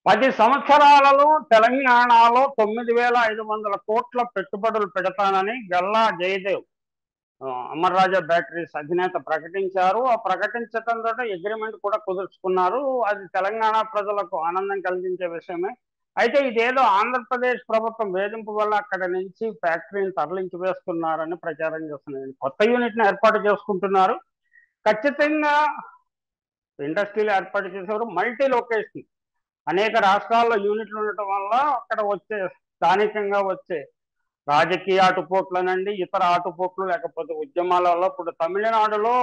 పది సంవత్సరాలలో తెలంగాణలో తొమ్మిది వేల ఐదు వందల కోట్ల పెట్టుబడులు పెడతానని గల్లా జయదేవ్ ఆ, అమర్ రాజా బ్యాటరీస్ అధినేత ప్రకటించారు ఆ ప్రకటించడంతో అగ్రిమెంట్ కూడా కుదుర్చుకున్నారు అది తెలంగాణ ప్రజలకు ఆనందం కలిగించే విషయమే అయితే ఇదేదో ఆంధ్రప్రదేశ్ ప్రభుత్వం వేధింపు వల్ల అక్కడ నుంచి ఫ్యాక్టరీని తరలించి వేస్తున్నారని ప్రచారం చేస్తున్నారు కొత్త యూనిట్ ని ఏర్పాటు చేసుకుంటున్నారు ఖచ్చితంగా ఇండస్ట్రీలు ఏర్పాటు చేసేవారు మల్టీ లొకేషన్ అనేక రాష్ట్రాల్లో యూనిట్లు ఉండటం వల్ల అక్కడ వచ్చే స్థానికంగా వచ్చే రాజకీయ ఆటుపోట్లనండి ఇతర ఆటుపోట్లు లేకపోతే ఉద్యమాల వల్ల ఇప్పుడు తమిళనాడులో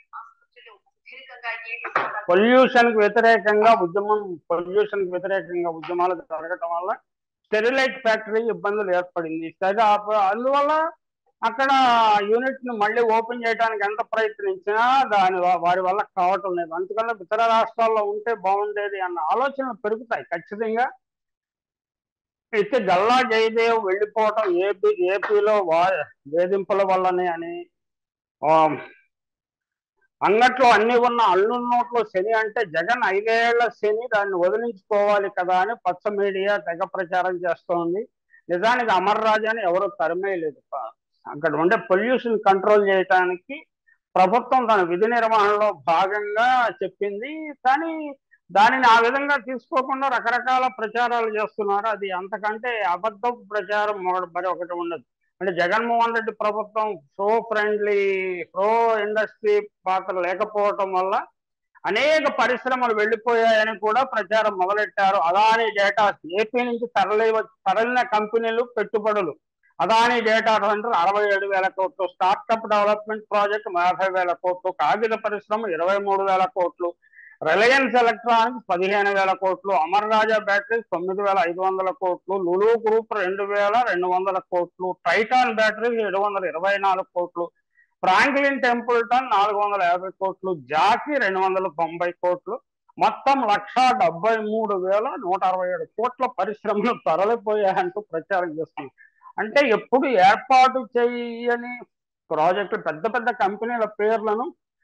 పొల్యూషన్ కి వ్యతిరేకంగా ఉద్యమం పొల్యూషన్ కి వ్యతిరేకంగా ఉద్యమాలు జరగటం వల్ల స్టెరిలైట్ ఫ్యాక్టరీ ఇబ్బందులు ఏర్పడింది సరే ఆ- అందువల్ల అక్కడ యూనిట్ ను మళ్ళీ ఓపెన్ చేయడానికి ఎంత ప్రయత్నించినా దాని వా- వారి వల్ల కావటం లేదు అందుకని ఇతర రాష్ట్రాల్లో ఉంటే బాగుండేది అన్న ఆలోచనలు పెరుగుతాయి ఖచ్చితంగా అయితే గల్లా జయదేవ్ వెళ్ళిపోవటం ఏపీ ఏపీలో వా వేధింపుల వల్లనే అని ఆ, అంగట్లో అన్ని ఉన్న అల్లు నోట్లో శని అంటే జగన్ ఐదేళ్ల శని దాన్ని వదిలించుకోవాలి కదా అని పచ్చ మీడియా తెగ ప్రచారం చేస్తోంది నిజానికి అమర్ రాజాని ఎవరు తరిమేయలేదు అక్కడ ఉండే పొల్యూషన్ కంట్రోల్ చేయడానికి ప్రభుత్వం తన విధి నిర్వహణలో భాగంగా చెప్పింది కానీ దానిని ఆ విధంగా తీసుకోకుండా రకరకాల ప్రచారాలు చేస్తున్నారు అది అంతకంటే అబద్ధపు ప్రచారం మొదటి మరి ఒకటి ఉండదు అంటే జగన్మోహన్ రెడ్డి ప్రభుత్వం ప్రో ఫ్రెండ్లీ ప్రో ఇండస్ట్రీ పాత్ర లేకపోవటం వల్ల అనేక పరిశ్రమలు వెళ్ళిపోయాయని కూడా ప్రచారం మొదలెట్టారు అదాని డేటా ఏపీ నుంచి తరలి తరలిన కంపెనీలు పెట్టుబడులు అదాని డేటా సెంటర్ అరవై ఏడు వేల కోట్లు స్టార్టప్ డెవలప్మెంట్ ప్రాజెక్ట్ యాభై వేల కోట్లు కాగిత పరిశ్రమ ఇరవై మూడు వేల కోట్లు రిలయన్స్ ఎలక్ట్రానిక్స్ పదిహేను వేల కోట్లు అమర్ రాజా బ్యాటరీస్ తొమ్మిది వేల ఐదు వందల కోట్లు లులు గ్రూప్ రెండు వేల రెండు వందల కోట్లు టైటాన్ బ్యాటరీస్ ఏడు వందల ఇరవై నాలుగు కోట్లు ఫ్రాంక్లిన్ టెంపుల్టన్ నాలుగు వందల యాభై కోట్లు జాకీ రెండు వందల తొంభై కోట్లు మొత్తం లక్ష డెబ్బై మూడు వేల నూట అరవై ఏడు కోట్ల పరిశ్రమలు తరలిపోయాయంటూ ప్రచారం చేస్తుంది అంటే ఎప్పుడు ఏర్పాటు చేయని ప్రాజెక్టు పెద్ద పెద్ద కంపెనీల పేర్లను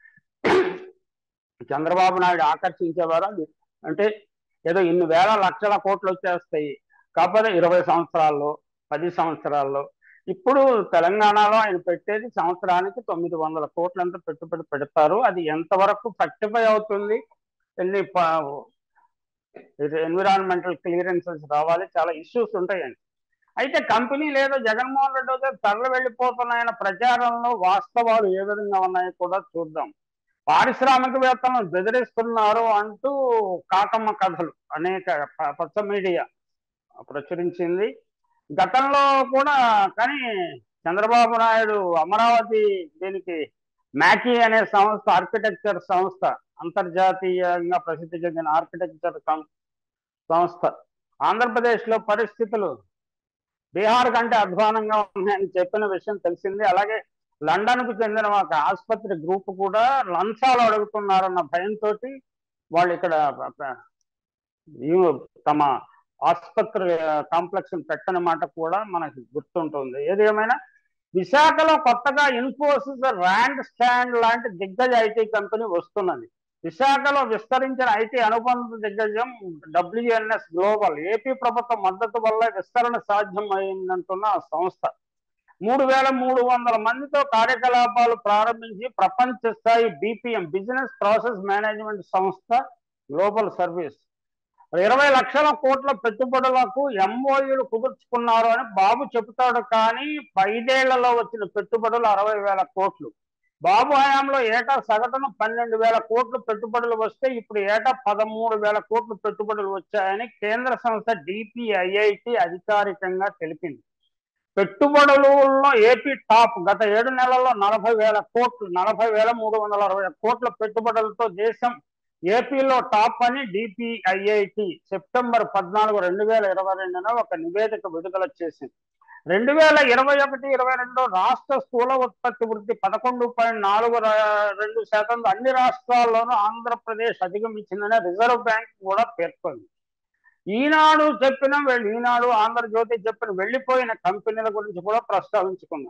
చంద్రబాబు నాయుడు ఆకర్షించేవారు అది అంటే ఏదో ఇన్ని వేల లక్షల కోట్లు వచ్చేస్తాయి కాకపోతే ఇరవై సంవత్సరాల్లో పది సంవత్సరాల్లో ఇప్పుడు తెలంగాణలో ఆయన పెట్టేది సంవత్సరానికి తొమ్మిది వందల కోట్లంతా పెట్టుబడి పెడతారు అది ఎంతవరకు సర్టిఫై అవుతుంది ఎన్ని ఎన్విరాన్మెంటల్ క్లియరెన్సెస్ రావాలి చాలా ఇష్యూస్ ఉంటాయండి అయితే కంపెనీ లేదో జగన్మోహన్ రెడ్డి అయితే తరలి వెళ్ళిపోతున్నాయన్న ప్రచారంలో వాస్తవాలు ఏ విధంగా ఉన్నాయో కూడా చూద్దాం పారిశ్రామికవేత్తలను బెదిరిస్తున్నారు అంటూ కాకమ్మ కథలు అనేక ప- పచ్చ మీడియా ప్రచురించింది గతంలో కూడా కానీ చంద్రబాబు నాయుడు అమరావతి దీనికి మ్యాకీ అనే సంస్థ ఆర్కిటెక్చర్ సంస్థ అంతర్జాతీయంగా ప్రసిద్ధి చెందిన ఆర్కిటెక్చర్ సం- సంస్థ ఆంధ్రప్రదేశ్లో పరిస్థితులు బీహార్ కంటే అధ్వానంగా ఉన్నాయని చెప్పిన విషయం తెలిసింది అలాగే లండన్ కు చెందిన ఒక ఆసుపత్రి గ్రూప్ కూడా లంచాలు అడుగుతున్నారన్న భయంతో వాళ్ళు ఇక్కడ ప- ప- ఈ- తమ ఆసుపత్రి కాంప్లెక్స్ పెట్టని మాట కూడా మనకి గుర్తుంటుంది ఏది ఏమైనా విశాఖలో కొత్తగా ఇన్ఫోసిస్ ర్యాండ్ స్టాండ్ లాంటి దిగ్గజ ఐటీ కంపెనీ వస్తున్నది విశాఖలో విస్తరించిన ఐటీ అనుబంధ దిగ్గజం డబ్ల్యూఎన్ఎస్ గ్లోబల్ ఏపీ ప్రభుత్వ మద్దతు వల్ల విస్తరణ సాధ్యం అయిందంటున్న ఆ సంస్థ మూడు వేల మూడు వందల మందితో కార్యకలాపాలు ప్రారంభించి ప్రపంచ స్థాయి బీపీఎం బిజినెస్ ప్రాసెస్ మేనేజ్మెంట్ సంస్థ గ్లోబల్ సర్వీస్ ఇరవై లక్షల కోట్ల పెట్టుబడులకు ఎంఓయూలు కుదుర్చుకున్నారు అని బాబు చెబుతాడు కానీ ఐదేళ్లలో వచ్చిన పెట్టుబడులు అరవై వేల కోట్లు బాబు హయాంలో ఏటా సగటున పన్నెండు వేల కోట్లు పెట్టుబడులు వస్తే ఇప్పుడు ఏటా పదమూడు వేల కోట్లు పెట్టుబడులు వచ్చాయని కేంద్ర సంస్థ డిపిఐఐటి అధికారికంగా తెలిపింది పెట్టుబడులలో ఏపీ టాప్ గత ఏడు నెలల్లో నలభై వేల కోట్లు నలభై వేల మూడు వందల అరవై కోట్ల పెట్టుబడులతో దేశం ఏపీలో టాప్ అని డిపిఐఐటి సెప్టెంబర్ పద్నాలుగు రెండు వేల ఇరవై రెండున ఒక నివేదిక విడుదల చేసింది రెండు వేల ఇరవై ఒకటి ఇరవై రెండు రాష్ట్ర స్థూల ఉత్పత్తి వృద్ధి పదకొండు పాయింట్ నాలుగు రా- రెండు శాతం అన్ని రాష్ట్రాల్లోనూ ఆంధ్రప్రదేశ్ అధిగమించిందని రిజర్వ్ బ్యాంక్ కూడా పేర్కొంది ఈనాడు చెప్పిన వీళ్ళు ఈనాడు ఆంధ్రజ్యోతి చెప్పిన వెళ్ళిపోయిన కంపెనీల గురించి కూడా ప్రస్తావించుకున్నాం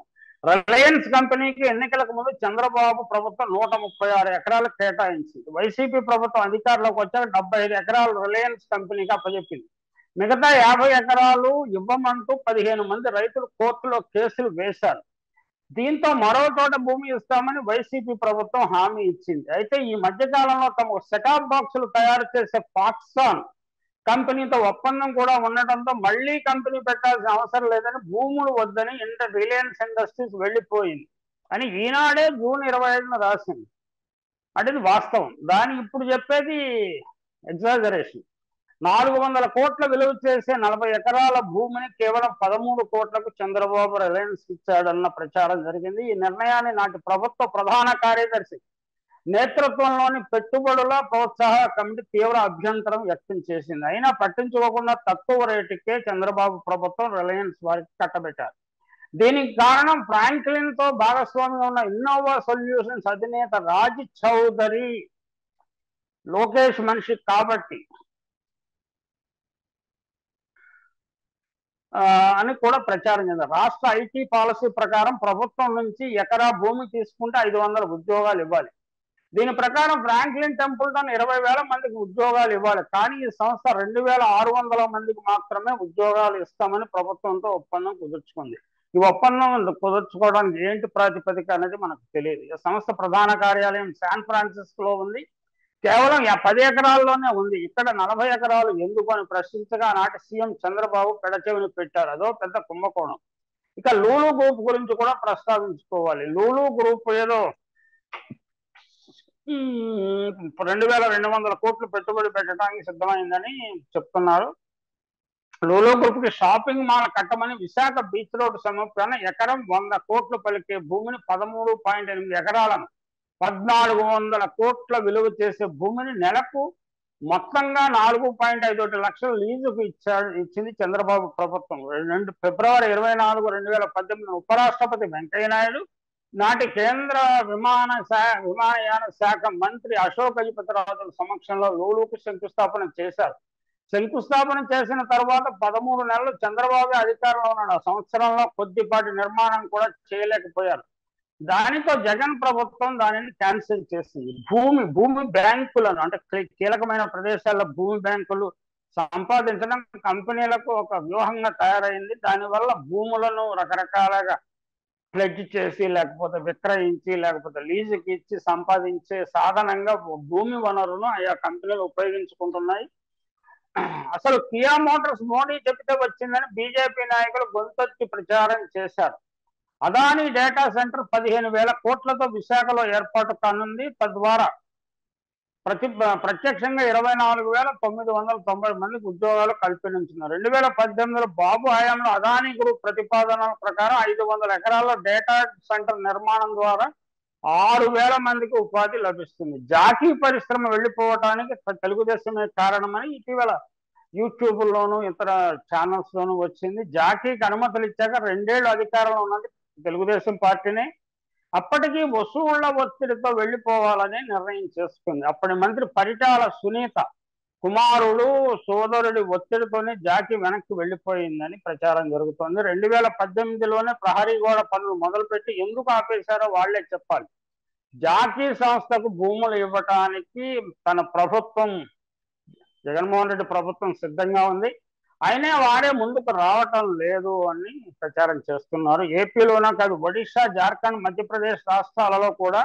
రిలయన్స్ కంపెనీకి ఎన్నికలకు ముందు చంద్రబాబు ప్రభుత్వం నూట ముప్పై ఆరు ఎకరాలు కేటాయించింది వైసీపీ ప్రభుత్వం అధికారంలోకి వచ్చాక డెబ్బై ఐదు ఎకరాలు రిలయన్స్ కంపెనీకి అప్పచెప్పింది మిగతా యాభై ఎకరాలు ఇవ్వమంటూ పదిహేను మంది రైతులు కోర్టులో కేసులు వేశారు దీంతో మరో చోట భూమి ఇస్తామని వైసీపీ ప్రభుత్వం హామీ ఇచ్చింది అయితే ఈ మధ్య కాలంలో తమ సెటాప్ బాక్సులు తయారు చేసే ఫాక్సాన్ కంపెనీతో ఒప్పందం కూడా ఉండటంతో మళ్ళీ కంపెనీ పెట్టాల్సిన అవసరం లేదని భూములు వద్దని ఇంటర్ రిలయన్స్ ఇండస్ట్రీస్ వెళ్ళిపోయింది అని ఈనాడే జూన్ ఇరవై ఐదున రాసింది అంటే ఇది వాస్తవం దాని ఇప్పుడు చెప్పేది ఎగ్జాజరేషన్ నాలుగు వందల కోట్ల విలువ చేసే నలభై ఎకరాల భూమిని కేవలం పదమూడు కోట్లకు చంద్రబాబు రిలయన్స్ ఇచ్చాడన్న ప్రచారం జరిగింది ఈ నిర్ణయాన్ని నాటి ప్రభుత్వ ప్రధాన కార్యదర్శి నేతృత్వంలోని పెట్టుబడుల ప్రోత్సాహ కమిటీ తీవ్ర అభ్యంతరం వ్యక్తం చేసింది అయినా పట్టించుకోకుండా తక్కువ రేటుకే చంద్రబాబు ప్రభుత్వం రిలయన్స్ వారికి కట్టబెట్టారు దీనికి కారణం ఫ్రాంక్లిన్ తో భాగస్వామిగా ఉన్న ఇన్నోవా సొల్యూషన్స్ అధినేత రాజ్ చౌదరి లోకేష్ మనిషి కాబట్టి ఆ, అని కూడా ప్రచారం చేశారు రాష్ట్ర ఐటీ పాలసీ ప్రకారం ప్రభుత్వం నుంచి ఎకరా భూమి తీసుకుంటే ఐదు వందల ఉద్యోగాలు ఇవ్వాలి దీని ప్రకారం ఫ్రాంక్లిన్ టెంపుల్టన్ ఇరవై వేల మందికి ఉద్యోగాలు ఇవ్వాలి కానీ ఈ సంస్థ రెండు వేల ఆరు వందల మందికి మాత్రమే ఉద్యోగాలు ఇస్తామని ప్రభుత్వంతో ఒప్పందం కుదుర్చుకుంది ఈ ఒప్పందం కుదుర్చుకోవడానికి ఏంటి ప్రాతిపదిక అనేది మనకు తెలియదు ఈ సంస్థ ప్రధాన కార్యాలయం శాన్ ఫ్రాన్సిస్కోలో ఉంది కేవలం యా- పది ఎకరాల్లోనే ఉంది ఇక్కడ నలభై ఎకరాలు ఎందుకు అని ప్రశ్నించగా నాటి సీఎం చంద్రబాబు పెడచెవిని పెట్టారు అదో పెద్ద కుంభకోణం ఇక లూలు గ్రూప్ గురించి కూడా ప్రస్తావించుకోవాలి లూలు గ్రూప్ ఏదో మ్మ్, రెండు వేల రెండు వందల కోట్లు పెట్టుబడి పెట్టడానికి సిద్ధమైందని చెప్తున్నారు లూలో గ్రూప్ కి షాపింగ్ మాల్ కట్టమని విశాఖ బీచ్ రోడ్ సమీపాన ఎకరం వంద కోట్లు పలికే భూమిని పదమూడు పాయింట్ ఎనిమిది ఎకరాలను పద్నాలుగు వందల కోట్ల విలువ చేసే భూమిని నెలకు మొత్తంగా నాలుగు పాయింట్ ఐదు ఒకటి లక్షల లీజుకు ఇచ్చాడు ఇచ్చింది చంద్రబాబు ప్రభుత్వం రెండు ఫిబ్రవరి ఇరవై నాలుగు రెండు వేల పద్దెనిమిది ఉపరాష్ట్రపతి వెంకయ్యనాయుడు నాటి కేంద్ర విమాన శా విమానయాన శాఖ మంత్రి అశోక్ గజపతిరాజుల సమక్షంలో లూలుకు శంకుస్థాపన చేశారు శంకుస్థాపన చేసిన తర్వాత పదమూడు నెలలు చంద్రబాబు అధికారంలో ఉన్నాడు ఆ సంవత్సరంలో కొద్దిపాటి నిర్మాణం కూడా చేయలేకపోయారు దానితో జగన్ ప్రభుత్వం దానిని క్యాన్సిల్ చేసింది భూమి భూమి బ్యాంకులను అంటే కీ- కీలకమైన ప్రదేశాల్లో భూమి బ్యాంకులు సంపాదించడం కంపెనీలకు ఒక వ్యూహంగా తయారైంది దానివల్ల భూములను రకరకాలుగా ప్లెడ్జ్ చేసి లేకపోతే విక్రయించి లేకపోతే లీజుకి ఇచ్చి సంపాదించే సాధనంగా భూమి వనరును ఆయా కంపెనీలు ఉపయోగించుకుంటున్నాయి అసలు కియా మోటార్స్ మోడీ చెప్తే వచ్చిందని బీజేపీ నాయకులు గొంతొచ్చి ప్రచారం చేశారు అదానీ డేటా సెంటర్ పదిహేను వేల కోట్లతో విశాఖలో ఏర్పాటు కానుంది తద్వారా ప్రతి ప్రత్యక్షంగా ఇరవై నాలుగు వేల తొమ్మిది వందల తొంభై మందికి ఉద్యోగాలు కల్పించున్నారు రెండు వేల పద్దెనిమిదిలో బాబు హయాంలో అదానీ గ్రూప్ ప్రతిపాదనల ప్రకారం ఐదు వందల ఎకరాల్లో డేటా సెంటర్ నిర్మాణం ద్వారా ఆరు వేల మందికి ఉపాధి లభిస్తుంది జాకీ పరిశ్రమ వెళ్ళిపోవటానికి తెలుగుదేశమే కారణమని ఇటీవల యూట్యూబ్ లోను ఇతర ఛానల్స్ లోను వచ్చింది జాకీకి అనుమతులు ఇచ్చాక రెండేళ్లు అధికారంలో ఉన్నది తెలుగుదేశం పార్టీనే అప్పటికి వసూళ్ల ఒత్తిడితో వెళ్ళిపోవాలని నిర్ణయం చేసుకుంది అప్పటి మంత్రి పరిటాల సునీత కుమారుడు సోదరుడి ఒత్తిడితోనే జాకీ వెనక్కి వెళ్ళిపోయిందని ప్రచారం జరుగుతోంది రెండు వేల పద్దెనిమిదిలోనే ప్రహరీ గోడ పనులు మొదలుపెట్టి ఎందుకు ఆపేశారో వాళ్లే చెప్పాలి జాకీ సంస్థకు భూములు ఇవ్వటానికి తన ప్రభుత్వం జగన్మోహన్ రెడ్డి ప్రభుత్వం సిద్ధంగా ఉంది అయినా వారే ముందుకు రావటం లేదు అని ప్రచారం చేస్తున్నారు ఏపీలోనే కాదు ఒడిశా జార్ఖండ్ మధ్యప్రదేశ్ రాష్ట్రాలలో కూడా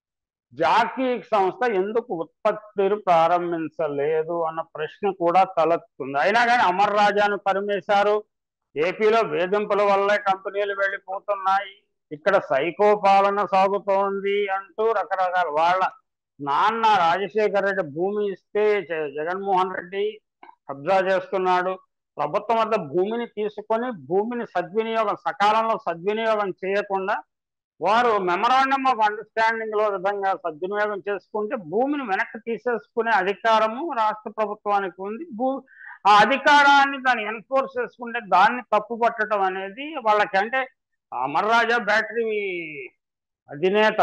జాకీ సంస్థ ఎందుకు ఉత్పత్తులు ప్రారంభించలేదు అన్న ప్రశ్న కూడా తలెత్తుంది అయినా కానీ అమర్ రాజాను పరిమేశారు ఏపీలో వేధింపుల వల్లే కంపెనీలు వెళ్ళిపోతున్నాయి ఇక్కడ సైకో పాలన సాగుతోంది అంటూ రకరకాల వాళ్ళ నాన్న రాజశేఖర రెడ్డి భూమి ఇస్తే జ- జగన్మోహన్ రెడ్డి కబ్జా చేస్తున్నాడు ప్రభుత్వం వద్ద భూమిని తీసుకొని భూమిని సద్వినియోగం సకాలంలో సద్వినియోగం చేయకుండా వారు మెమరాండమ్ ఆఫ్ అండర్స్టాండింగ్ లో విధంగా సద్వినియోగం చేసుకుంటే భూమిని వెనక్కి తీసేసుకునే అధికారము రాష్ట్ర ప్రభుత్వానికి ఉంది భూ ఆ అధికారాన్ని దాన్ని ఎన్ఫోర్స్ చేసుకుంటే దాన్ని తప్పు పట్టడం అనేది వాళ్ళకి అంటే అమర్ రాజా బ్యాటరీ అధినేత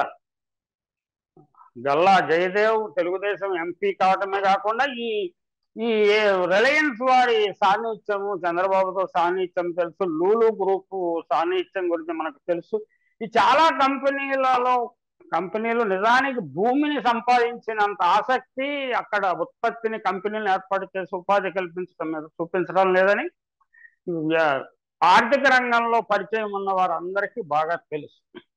గల్లా జయదేవ్ తెలుగుదేశం ఎంపీ కావటమే కాకుండా ఈ ఈ రిలయన్స్ వారి సాన్నిధ్యము చంద్రబాబుతో సాన్నిధ్యం తెలుసు లూలు గ్రూప్ సాన్నిధ్యం గురించి మనకు తెలుసు ఈ చాలా కంపెనీలలో కంపెనీలు నిజానికి భూమిని సంపాదించినంత ఆసక్తి అక్కడ ఉత్పత్తిని కంపెనీలు ఏర్పాటు చేసి ఉపాధి కల్పించడం మీద చూపించడం లేదని వ్య- ఆర్థిక రంగంలో పరిచయం ఉన్న వారందరికీ బాగా తెలుసు